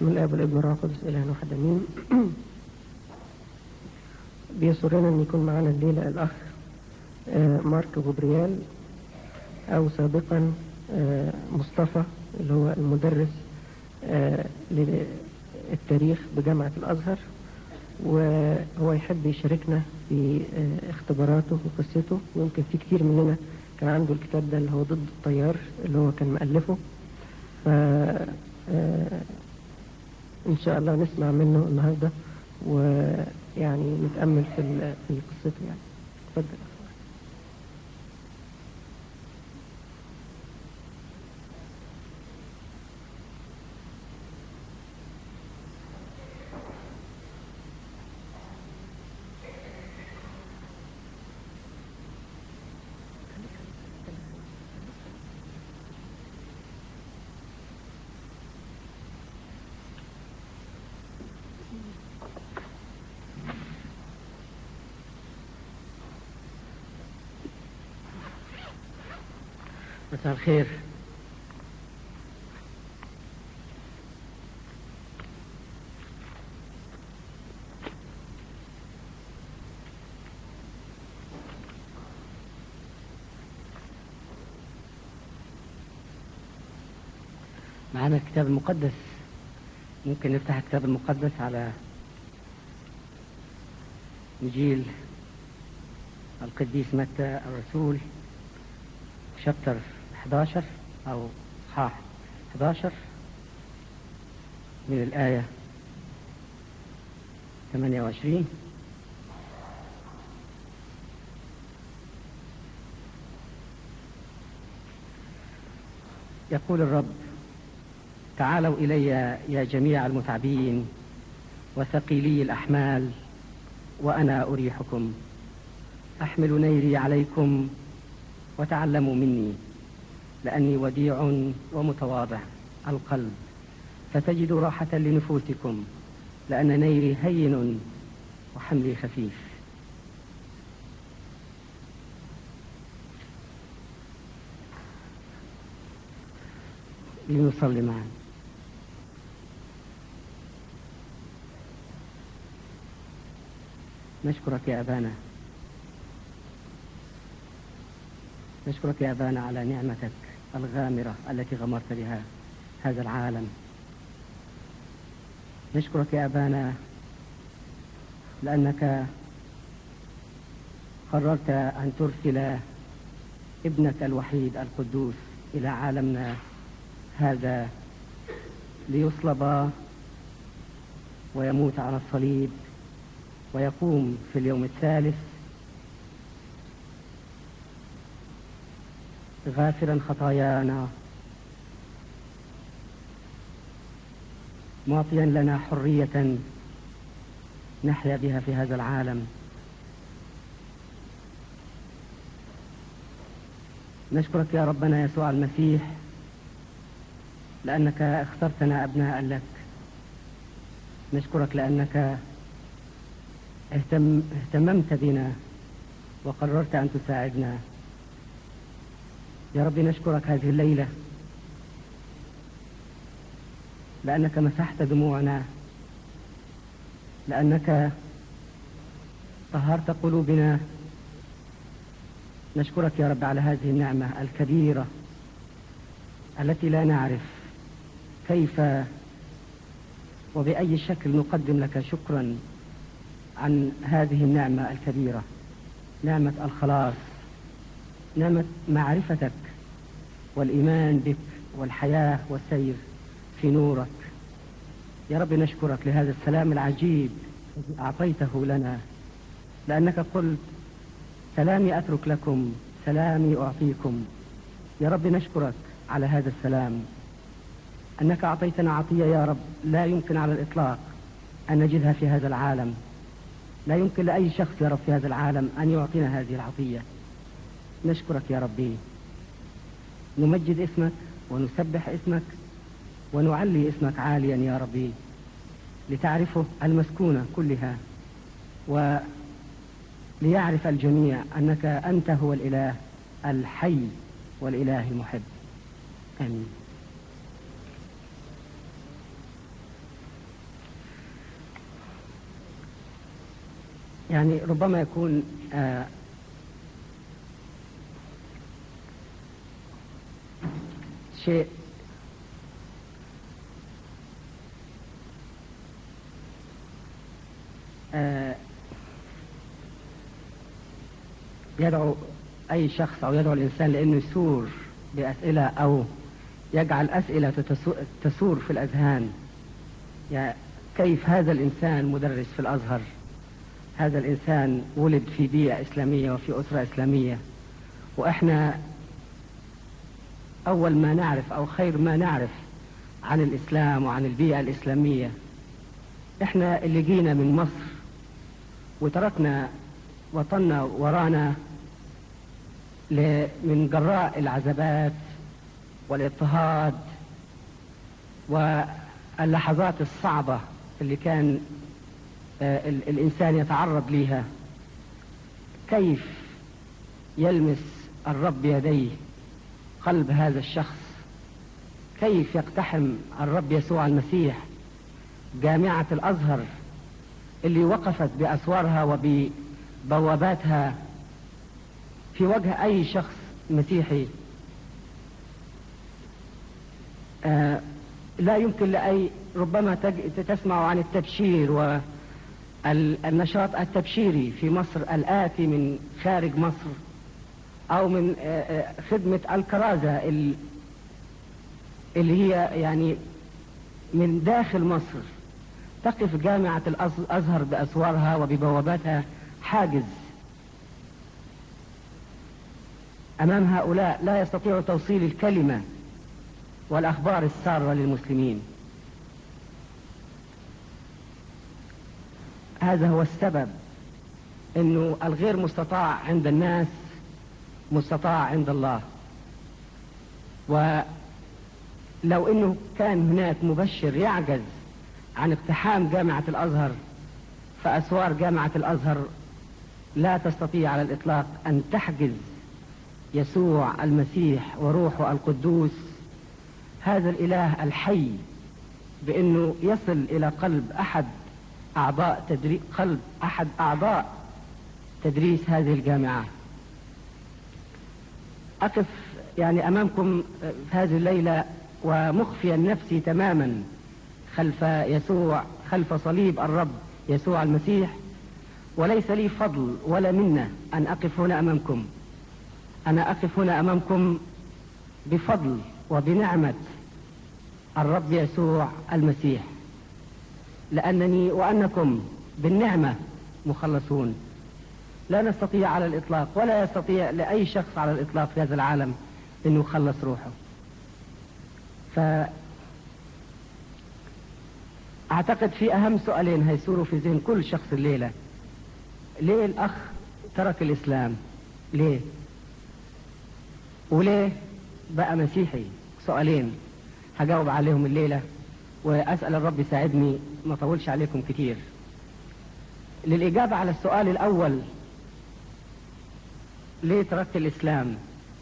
بسم الله والابن والروح القدس إله واحد أمين بيسرنا أن يكون معنا الليلة الأخ مارك غبريال أو سابقا مصطفى اللي هو المدرس للتاريخ بجامعة الأزهر وهو يحب يشاركنا في اختباراته وقصته ويمكن في كتير مننا كان عنده الكتاب ده اللي هو ضد التيار اللي هو كان مؤلفه ف ان شاء الله نسمع منه النهارده ويعني نتامل في في قصته يعني اتفضل مساء الخير معنا الكتاب المقدس ممكن نفتح الكتاب المقدس على إنجيل القديس متى الرسول شابتر 11 أو صحاح 11 من الآية 28 يقول الرب تعالوا إلي يا جميع المتعبين وثقيلي الأحمال وأنا أريحكم أحمل نيري عليكم وتعلموا مني لأني وديع ومتواضع القلب فتجدوا راحة لنفوسكم لأن نيري هين وحملي خفيف لنصلي معا نشكرك يا أبانا نشكرك يا أبانا على نعمتك الغامرة التي غمرت بها هذا العالم نشكرك يا أبانا لأنك قررت أن ترسل ابنك الوحيد القدوس إلى عالمنا هذا ليصلب ويموت على الصليب ويقوم في اليوم الثالث غافرا خطايانا معطيا لنا حرية نحيا بها في هذا العالم نشكرك يا ربنا يسوع المسيح لأنك اخترتنا أبناء لك نشكرك لأنك اهتم اهتممت بنا وقررت أن تساعدنا يا رب نشكرك هذه الليلة لأنك مسحت دموعنا لأنك طهرت قلوبنا نشكرك يا رب على هذه النعمة الكبيرة التي لا نعرف كيف وبأي شكل نقدم لك شكرا عن هذه النعمة الكبيرة نعمة الخلاص نعمة معرفتك والإيمان بك والحياة والسير في نورك يا رب نشكرك لهذا السلام العجيب الذي أعطيته لنا لأنك قلت سلامي أترك لكم سلامي أعطيكم يا رب نشكرك على هذا السلام أنك أعطيتنا عطية يا رب لا يمكن على الإطلاق أن نجدها في هذا العالم لا يمكن لأي شخص يا رب في هذا العالم أن يعطينا هذه العطية نشكرك يا ربي نمجد اسمك ونسبح اسمك ونعلي اسمك عاليا يا ربي لتعرفه المسكونة كلها وليعرف الجميع أنك أنت هو الإله الحي والإله المحب آمين يعني ربما يكون آه شيء آه يدعو أي شخص أو يدعو الإنسان لأنه يسور بأسئلة أو يجعل أسئلة تسور في الأذهان يعني كيف هذا الإنسان مدرس في الأزهر هذا الإنسان ولد في بيئة إسلامية وفي أسرة إسلامية وإحنا أول ما نعرف أو خير ما نعرف عن الإسلام وعن البيئة الإسلامية إحنا اللي جينا من مصر وتركنا وطننا ورانا من جراء العذابات والاضطهاد واللحظات الصعبة اللي كان الإنسان يتعرض ليها كيف يلمس الرب بيديه قلب هذا الشخص كيف يقتحم الرب يسوع المسيح جامعة الأزهر اللي وقفت بأسوارها وببواباتها في وجه أي شخص مسيحي آه لا يمكن لأي ربما تسمع عن التبشير والنشاط التبشيري في مصر الآتي من خارج مصر أو من آه خدمة الكرازة اللي هي يعني من داخل مصر تقف جامعة الأزهر بأسوارها وببواباتها حاجز أمام هؤلاء لا يستطيع توصيل الكلمة والأخبار السارة للمسلمين هذا هو السبب أنه الغير مستطاع عند الناس مستطاع عند الله ولو أنه كان هناك مبشر يعجز عن اقتحام جامعة الأزهر فأسوار جامعة الأزهر لا تستطيع على الإطلاق أن تحجز يسوع المسيح وروحه القدوس هذا الإله الحي بأنه يصل إلى قلب أحد أعضاء تدري... قلب أحد أعضاء تدريس هذه الجامعة أقف يعني أمامكم في هذه الليلة ومخفيا نفسي تماما خلف يسوع خلف صليب الرب يسوع المسيح وليس لي فضل ولا منة أن أقف هنا أمامكم أنا أقف هنا أمامكم بفضل وبنعمة الرب يسوع المسيح لأنني وأنكم بالنعمة مخلصون لا نستطيع على الإطلاق ولا يستطيع لأي شخص على الإطلاق في هذا العالم أنه يخلص روحه ف أعتقد في أهم سؤالين هيسوروا في ذهن كل شخص الليلة ليه الأخ ترك الإسلام ليه وليه بقى مسيحي سؤالين هجاوب عليهم الليلة وأسأل الرب يساعدني ما طولش عليكم كتير للإجابة على السؤال الأول ليه تركت الإسلام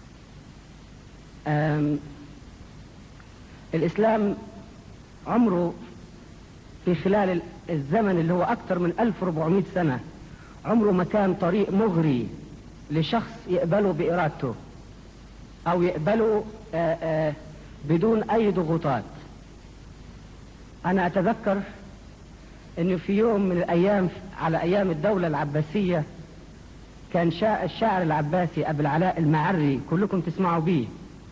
الإسلام عمره في خلال الزمن اللي هو أكثر من 1400 سنة عمره ما كان طريق مغري لشخص يقبله بإرادته أو يقبله آآ آآ بدون أي ضغوطات أنا أتذكر أنه في يوم من الأيام على أيام الدولة العباسية كان شا الشاعر العباسي أبو العلاء المعري كلكم تسمعوا به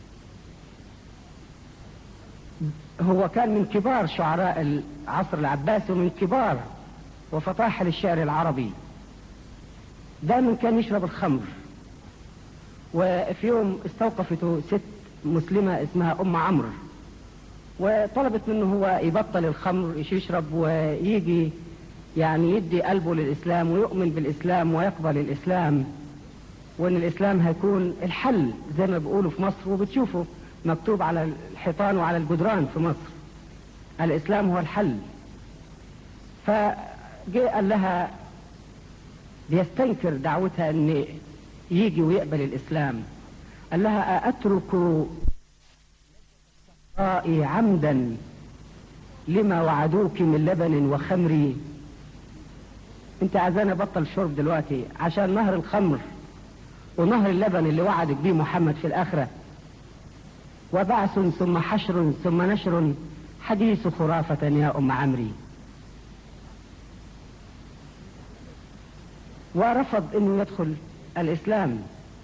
هو كان من كبار شعراء العصر العباسي ومن كبار وفطاحل الشعر العربي دائما كان يشرب الخمر وفي يوم استوقفته ست مسلمة اسمها أم عمرو وطلبت منه هو يبطل الخمر يشرب ويجي يعني يدي قلبه للإسلام ويؤمن بالإسلام ويقبل الإسلام وأن الإسلام هيكون الحل زي ما بيقولوا في مصر وبتشوفوا مكتوب على الحيطان وعلى الجدران في مصر الإسلام هو الحل فجاء قال لها بيستنكر دعوتها أن يجي ويقبل الإسلام قال لها أترك رائي عمدا لما وعدوك من لبن وخمر انت عايزاني ابطل شرب دلوقتي عشان نهر الخمر ونهر اللبن اللي وعدك بيه محمد في الاخرة وبعث ثم حشر ثم نشر حديث خرافة يا ام عمري ورفض انه يدخل الاسلام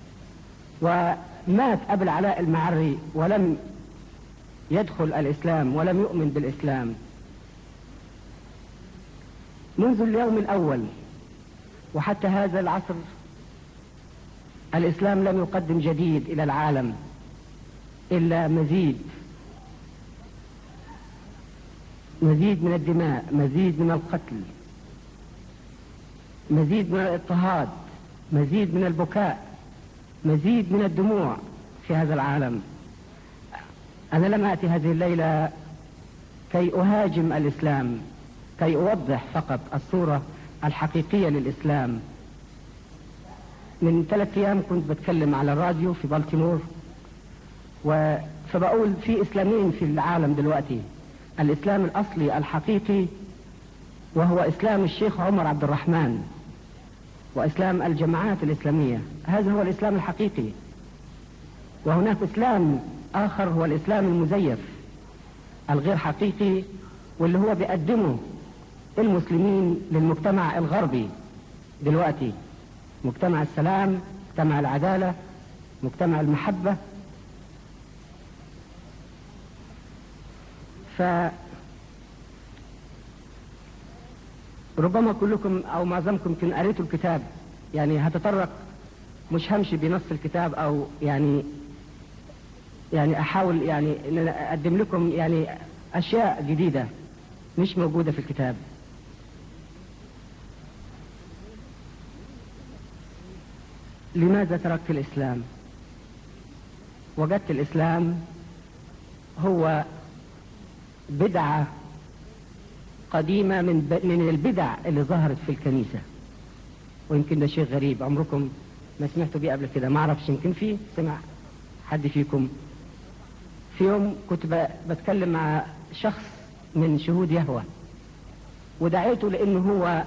ومات ابو العلاء المعري ولم يدخل الاسلام ولم يؤمن بالاسلام منذ اليوم الاول وحتى هذا العصر الاسلام لم يقدم جديد الى العالم الا مزيد مزيد من الدماء مزيد من القتل مزيد من الاضطهاد مزيد من البكاء مزيد من الدموع في هذا العالم انا لم اتي هذه الليله كي اهاجم الاسلام كي اوضح فقط الصوره الحقيقيه للاسلام من ثلاث ايام كنت بتكلم على الراديو في بالتيمور و فبقول في اسلامين في العالم دلوقتي الاسلام الاصلي الحقيقي وهو اسلام الشيخ عمر عبد الرحمن واسلام الجماعات الاسلاميه هذا هو الاسلام الحقيقي وهناك اسلام اخر هو الاسلام المزيف الغير حقيقي واللي هو بيقدمه المسلمين للمجتمع الغربي دلوقتي مجتمع السلام مجتمع العدالة مجتمع المحبة ف ربما كلكم او معظمكم يمكن قريتوا الكتاب يعني هتطرق مش همشي بنص الكتاب او يعني يعني احاول يعني ان انا اقدم لكم يعني اشياء جديدة مش موجودة في الكتاب لماذا تركت الاسلام وجدت الاسلام هو بدعة قديمة من ب... من البدع اللي ظهرت في الكنيسة ويمكن ده شيء غريب عمركم ما سمعتوا بيه قبل كده ما اعرفش يمكن في سمع حد فيكم في يوم كنت ب... بتكلم مع شخص من شهود يهوى ودعيته لانه هو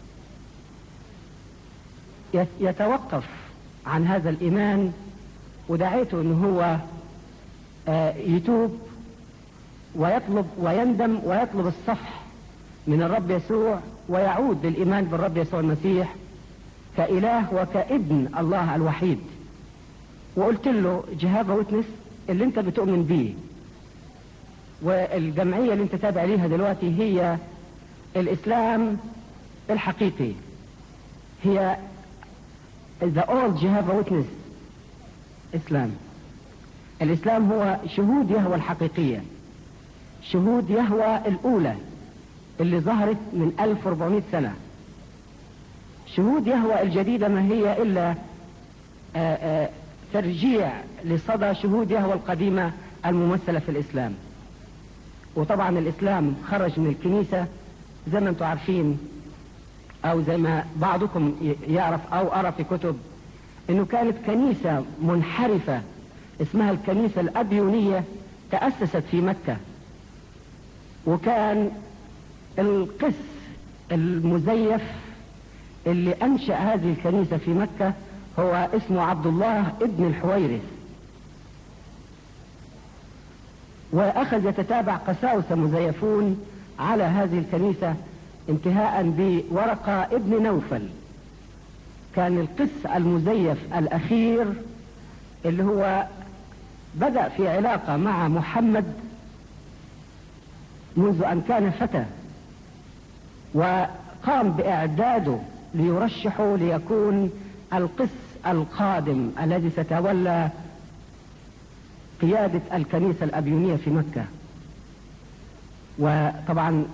يتوقف عن هذا الايمان ودعيته انه هو يتوب ويطلب ويندم ويطلب الصفح من الرب يسوع ويعود للايمان بالرب يسوع المسيح كاله وكابن الله الوحيد وقلت له جهابة ويتنس اللي انت بتؤمن بيه والجمعية اللي انت تابع ليها دلوقتي هي الاسلام الحقيقي هي the old Jehovah Witness اسلام الاسلام هو شهود يهوى الحقيقية شهود يهوى الاولى اللي ظهرت من 1400 سنة شهود يهوى الجديدة ما هي الا آآ آآ ترجيع لصدى شهود يهوى القديمة الممثلة في الاسلام وطبعا الاسلام خرج من الكنيسة زي ما انتم عارفين او زي ما بعضكم يعرف او ارى في كتب انه كانت كنيسة منحرفة اسمها الكنيسة الابيونية تأسست في مكة وكان القس المزيف اللي انشأ هذه الكنيسة في مكة هو اسمه عبد الله ابن الحويرث واخذ يتتابع قساوسة مزيفون على هذه الكنيسة انتهاء بورقة ابن نوفل كان القس المزيف الاخير اللي هو بدأ في علاقة مع محمد منذ ان كان فتى وقام باعداده ليرشحه ليكون القس القادم الذي ستولى قيادة الكنيسة الأبيونية في مكة وطبعا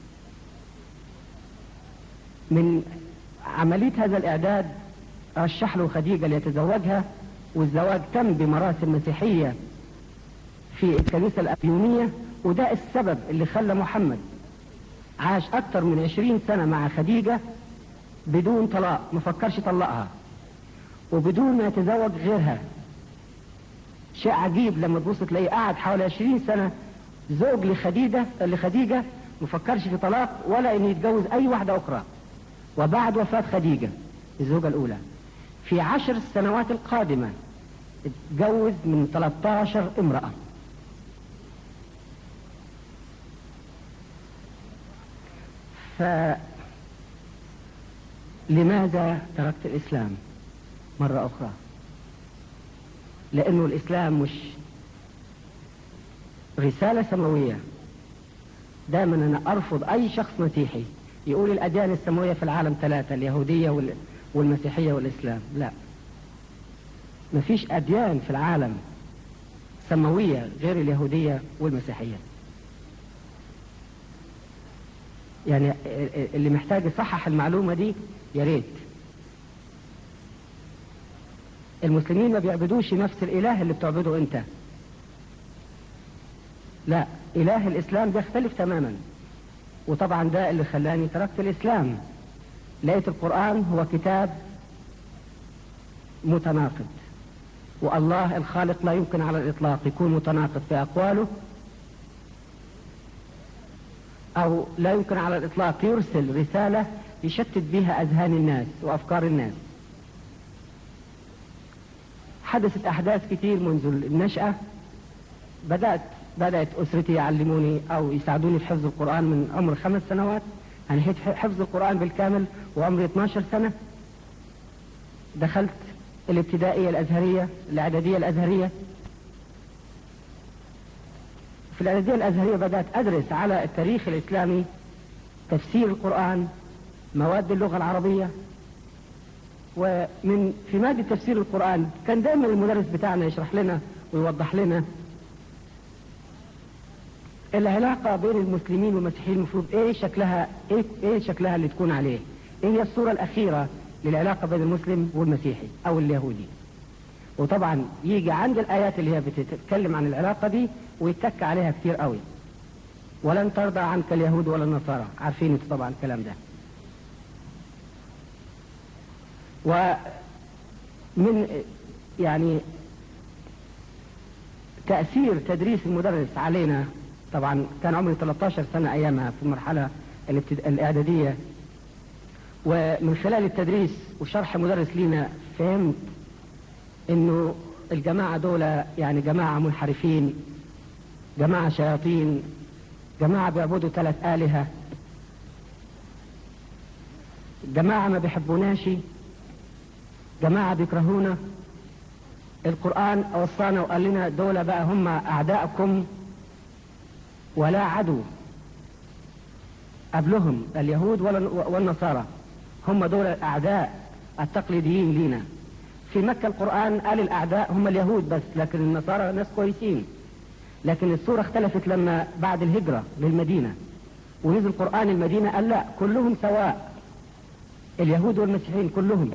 من عملية هذا الإعداد رشح له خديجة ليتزوجها والزواج تم بمراسم مسيحية في الكنيسة الأبيونية وده السبب اللي خلى محمد عاش أكثر من عشرين سنة مع خديجة بدون طلاق ما فكرش يطلقها وبدون ما يتزوج غيرها شيء عجيب لما تبص تلاقيه قاعد حوالي 20 سنة زوج لخديجة لخديجة ما فكرش في طلاق ولا انه يتجوز اي واحدة اخرى وبعد وفاة خديجة الزوجة الأولى في عشر السنوات القادمة اتجوز من 13 امرأة فلماذا تركت الإسلام مرة أخرى لأنه الإسلام مش رسالة سماوية دائما أنا أرفض أي شخص مسيحي يقول الأديان السماوية في العالم ثلاثة اليهودية والمسيحية والإسلام لا ما فيش أديان في العالم سماوية غير اليهودية والمسيحية يعني اللي محتاج يصحح المعلومة دي يا ريت المسلمين ما بيعبدوش نفس الإله اللي بتعبده أنت لا إله الإسلام بيختلف تماما وطبعا ده اللي خلاني تركت الإسلام لقيت القرآن هو كتاب متناقض والله الخالق لا يمكن على الإطلاق يكون متناقض في أقواله أو لا يمكن على الإطلاق يرسل رسالة يشتت بها أذهان الناس وأفكار الناس حدثت أحداث كثير منذ النشأة بدأت بدأت أسرتي يعلموني أو يساعدوني في حفظ القرآن من عمر خمس سنوات أنهيت حفظ القرآن بالكامل وعمري 12 سنة دخلت الابتدائية الأزهرية الإعدادية الأزهرية في الإعدادية الأزهرية بدأت أدرس على التاريخ الإسلامي تفسير القرآن مواد اللغة العربية ومن في مادة تفسير القرآن كان دائما المدرس بتاعنا يشرح لنا ويوضح لنا العلاقة بين المسلمين والمسيحيين المفروض ايه شكلها ايه, ايه شكلها اللي تكون عليه ايه هي الصورة الاخيرة للعلاقة بين المسلم والمسيحي او اليهودي وطبعا يجي عند الايات اللي هي بتتكلم عن العلاقة دي ويتك عليها كتير قوي ولن ترضى عنك اليهود ولا النصارى عارفين طبعا الكلام ده ومن يعني تأثير تدريس المدرس علينا طبعا كان عمري 13 سنة أيامها في المرحلة الإعدادية ومن خلال التدريس وشرح مدرس لينا فهمت انه الجماعة دول يعني جماعة منحرفين جماعة شياطين جماعة بيعبدوا ثلاث آلهة جماعة ما بيحبوناش جماعة بيكرهونا القرآن وصانا وقال لنا دول بقى هم أعداءكم ولا عدو قبلهم اليهود والنصارى هم دول الأعداء التقليديين لينا في مكة القرآن قال الأعداء هم اليهود بس لكن النصارى ناس كويسين لكن الصورة اختلفت لما بعد الهجرة للمدينة ونزل قرآن المدينة قال لا كلهم سواء اليهود والمسيحيين كلهم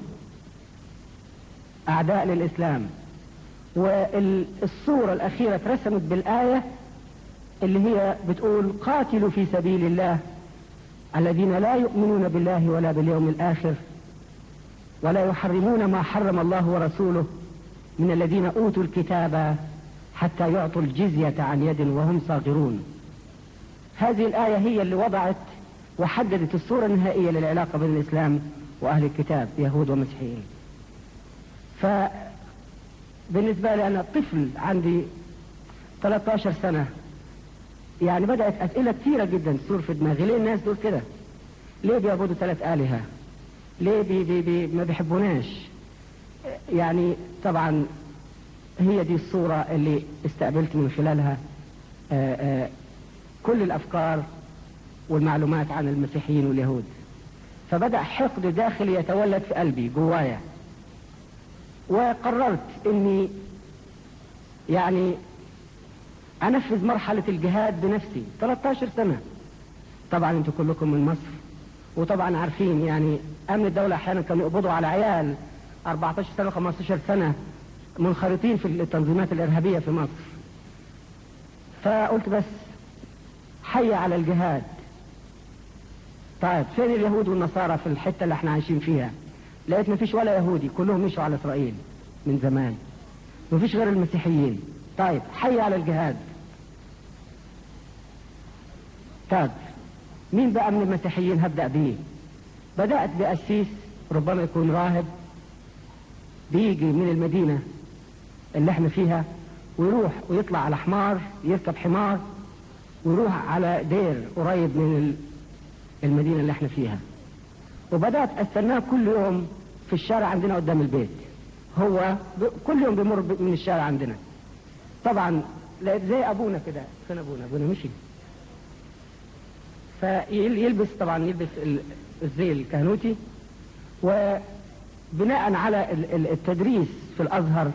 أعداء للإسلام والصورة الأخيرة اترسمت بالآية اللي هي بتقول قاتلوا في سبيل الله الذين لا يؤمنون بالله ولا باليوم الآخر ولا يحرمون ما حرم الله ورسوله من الذين أوتوا الكتاب حتى يعطوا الجزية عن يد وهم صاغرون هذه الآية هي اللي وضعت وحددت الصورة النهائية للعلاقة بين الإسلام وأهل الكتاب يهود ومسيحيين فبالنسبة لي أنا طفل عندي 13 سنة يعني بدأت أسئلة كثيرة جدا تصور في دماغي ليه الناس دول كده ليه بيعبدوا ثلاث آلهة ليه بي بي بي ما بيحبوناش يعني طبعا هي دي الصورة اللي استقبلت من خلالها آآ آآ كل الأفكار والمعلومات عن المسيحيين واليهود فبدأ حقد داخلي يتولد في قلبي جوايا وقررت اني يعني انفذ مرحلة الجهاد بنفسي 13 سنة طبعا انتوا كلكم من مصر وطبعا عارفين يعني امن الدولة احيانا كانوا يقبضوا على عيال 14 سنة 15 سنة منخرطين في التنظيمات الارهابية في مصر فقلت بس حي على الجهاد طيب فين اليهود والنصارى في الحتة اللي احنا عايشين فيها لقيت مفيش ولا يهودي كلهم مشوا على اسرائيل من زمان مفيش غير المسيحيين طيب حي على الجهاد طيب مين بقى من المسيحيين هبدأ بيه بدأت بقسيس ربما يكون راهب بيجي من المدينة اللي احنا فيها ويروح ويطلع على حمار يركب حمار ويروح على دير قريب من المدينة اللي احنا فيها وبدأت استناه كل يوم في الشارع عندنا قدام البيت هو كل يوم بيمر من الشارع عندنا طبعا لقيت زي ابونا كده فين ابونا ابونا مشي فيلبس طبعا يلبس الزي الكهنوتي وبناء على التدريس في الازهر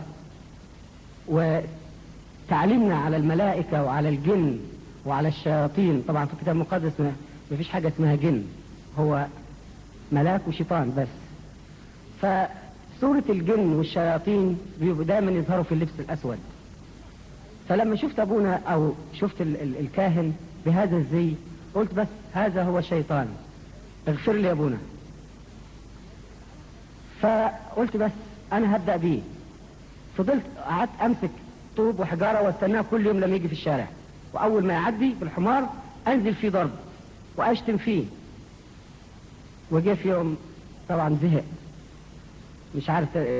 وتعليمنا على الملائكة وعلى الجن وعلى الشياطين طبعا في الكتاب المقدس ما فيش حاجة اسمها جن هو ملاك وشيطان بس فسورة الجن والشياطين بيبقوا دايما يظهروا في اللبس الأسود فلما شفت أبونا أو شفت ال ال الكاهن بهذا الزي قلت بس هذا هو الشيطان اغفر لي يا أبونا فقلت بس أنا هبدأ بيه فضلت قعدت أمسك طوب وحجارة واستناه كل يوم لما يجي في الشارع وأول ما يعدي بالحمار أنزل فيه ضرب وأشتم فيه وجه في يوم طبعا زهق مش عارف